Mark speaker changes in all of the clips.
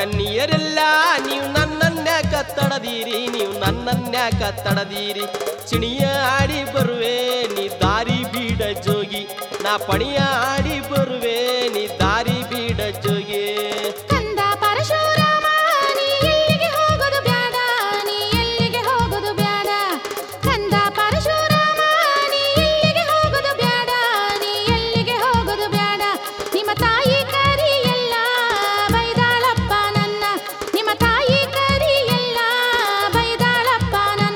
Speaker 1: ಕನ್ನಿಯರೆಲ್ಲ ನೀವು ನನ್ನನ್ಯಾಕ ತಡದೀರಿ ನೀವು ನನ್ನನ್ಯಾಕ ತಡದೀರಿ ಚಿಣಿಯ ಆಡಿ ಬರುವೆ ನೀ ದಾರಿ ಬೀಡ ಜೋಗಿ ನಾ ಪಣಿಯ ಆಡಿ ಬರುವೆ ನೀ ದಾರಿ ಬೀಡ ಜೋಗಿ
Speaker 2: ಕಂದ ಪರಶುರಾಮ ನೀ ಎಲ್ಲಿಗೆ ಹೋಗೋದು ಬ್ಯಾಡ ನೀ ಎಲ್ಲಿಗೆ ಹೋಗೋದು ಬ್ಯಾಡ ಕಂದ ಪರಶುರಾಮ ನೀ ಎಲ್ಲಿಗೆ ಹೋಗೋದು ಬ್ಯಾಡ ನೀ ಎಲ್ಲಿಗೆ ಹೋಗೋದು ಬ್ಯಾಡ ನಿಮ್ಮ ತಾಯಿ ಕರಿ ಎಲ್ಲ ಬೈದಾಳಪ್ಪ ನನ್ನ ನಿಮ್ಮ ತಾಯಿ ಕರಿ ಎಲ್ಲ ಬೈದಾಳಪ್ಪ ನನ್ನ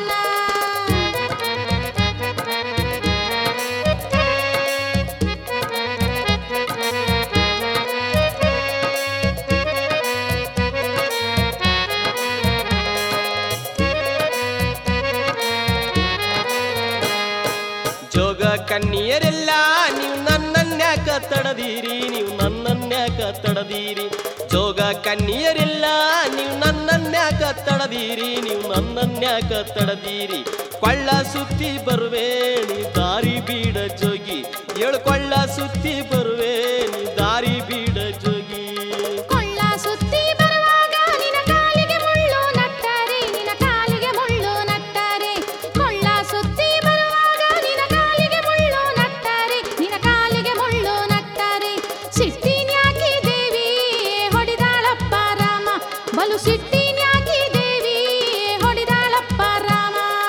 Speaker 1: ಜೋಗ ಕನ್ನಿಯರೆಲ್ಲ ನೀವು ನನ್ನನ್ಯಾಕ ತಡದೀರಿ ನೀವು ನನ್ನನ್ಯಾಕ ತಡದೀರಿ ಜೋಗ ಕನ್ನಿಯರೆಲ್ಲ ನೀವು ನನ್ನನ್ಯಾಕ ತಡದೀರಿ ನೀವು ನನ್ನನ್ಯಾಕ ತಡದೀರಿ ಕೊಳ್ಳ ಸುತ್ತಿ ಬರುವೆ ನೀ ದಾರಿ ಬೀಡ ಜೋಗಿ ಏಳು ಕೊಳ್ಳ ಸುತ್ತಿ ಬರುವೆ ನೀ ದಾರಿ ಬೀಡ ಜೋಗಿ
Speaker 2: ಕೊಳ್ಳ ಸುತ್ತಿ ಬರುವಾಗ ನಿನ್ನ ಕಾಲಿಗೆ ಮುಳ್ಳು ನಟ್ಟರೆ ನಿನ್ನ ಕಾಲಿಗೆ ಮುಳ್ಳು ನಟ್ಟರೆ ಕೊಳ್ಳ ಸುತ್ತಿ ಬರುವಾಗ ನಿನ್ನ ಕಾಲಿಗೆ ಮುಳ್ಳು ನಟ್ಟರೆ ನಿನ್ನ ಕಾಲಿಗೆ ಮುಳ್ಳು ನಟ್ಟರೆ ಸಿಟ್ಟಿನ್ಯಾಕಿ ದೇವಿ ಹೊಡಿದಾಳಪ್ಪ ರಾಮ ಬಲು ಸಿಟ್ಟಿನ್ಯಾಕಿ ದೇವಿ ಹೊಡಿದಾಳಪ್ಪ ರಾಮ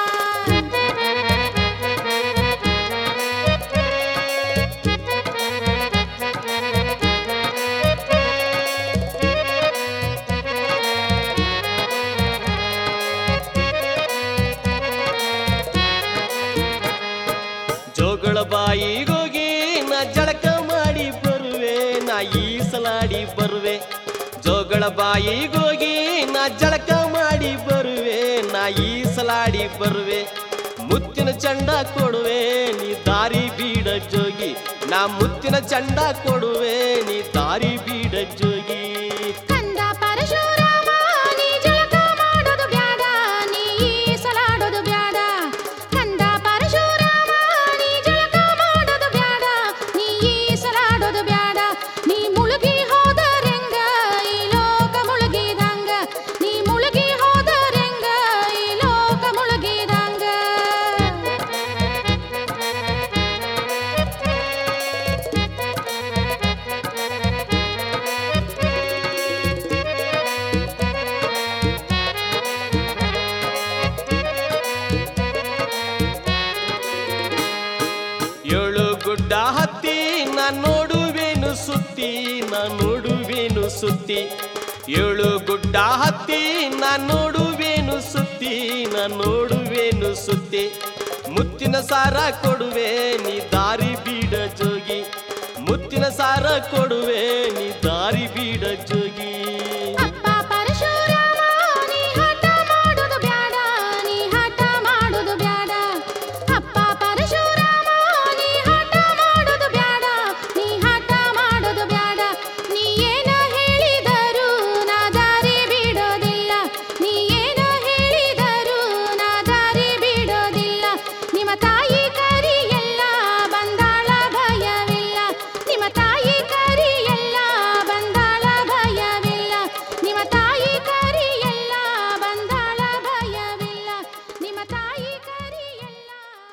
Speaker 1: ಜೋಗಳ ಬಾಯಿಗೋಗಿ ನಾ ಜಳಕ ಮಾಡಿ ಬರುವೆ ನಾ ಈಸಲಾಡಿ ಬರುವೆ ಜೋಗಳ ಬಾಯಿಗೋಗಿ ನಾ ಜಳಕ ಮಾಡಿ ಬರುವೆ ನಾ ಈಸಲಾಡಿ ಬರುವೆ ಮುತ್ತಿನ ಚಂಡ ಕೊಡುವೆ ನೀ ದಾರಿ ಬೀಡ ಜೋಗಿ ನಾ ಮುತ್ತಿನ ಚಂಡ ಕೊಡುವೆ ನೀ ದಾರಿ ಬೀಡ ಜೋಗಿ
Speaker 2: ಕಂದ ಪರಶುರಾಮ ನೀ ಜಳಕ ಮಾಡೋದು ಬ್ಯಾಡ ನೀ ಈಸಲಾಡೋದು ಬ್ಯಾಡ ಕಂದ ಪರಶುರಾಮ ನೀ ಜಳಕ ಮಾಡೋದು ಬ್ಯಾಡ ನೀ ಈಸಲಾಡೋದು ಬ್ಯಾಡ ನೀ ಮುಳುಗಿ ಹೋದರೆಂಗ ಈ ಲೋಕ ಮುಳುಗಿದಂಗ ನೀ ಮುಳುಗಿ ಹೋದರೆಂಗ ಈ ಲೋಕ ಮುಳುಗಿದಂಗ
Speaker 1: ಏಳು ಗುಡ್ಡ ಹತ್ತಿ ನಾ ನೋಡುವೇನು ಸುತ್ತಿ ನಾ ನೋಡುವೇನು ಸುತ್ತಿ ಏಳು ಗುಡ್ಡ ಹತ್ತಿ ನಾ ನೋಡುವೇನು ಸುತ್ತಿ ನಾ ನೋಡುವೇನು ಸುತ್ತಿ ಮುತ್ತಿನ ಸಾರ ಕೊಡುವೆ ನೀ ದಾರಿ ಬೀಡ ಜೋಗಿ ಮುತ್ತಿನ ಸಾರ ಕೊಡುವೆ ನೀ ದಾರಿ ಬೀಡ ಜೋಗಿ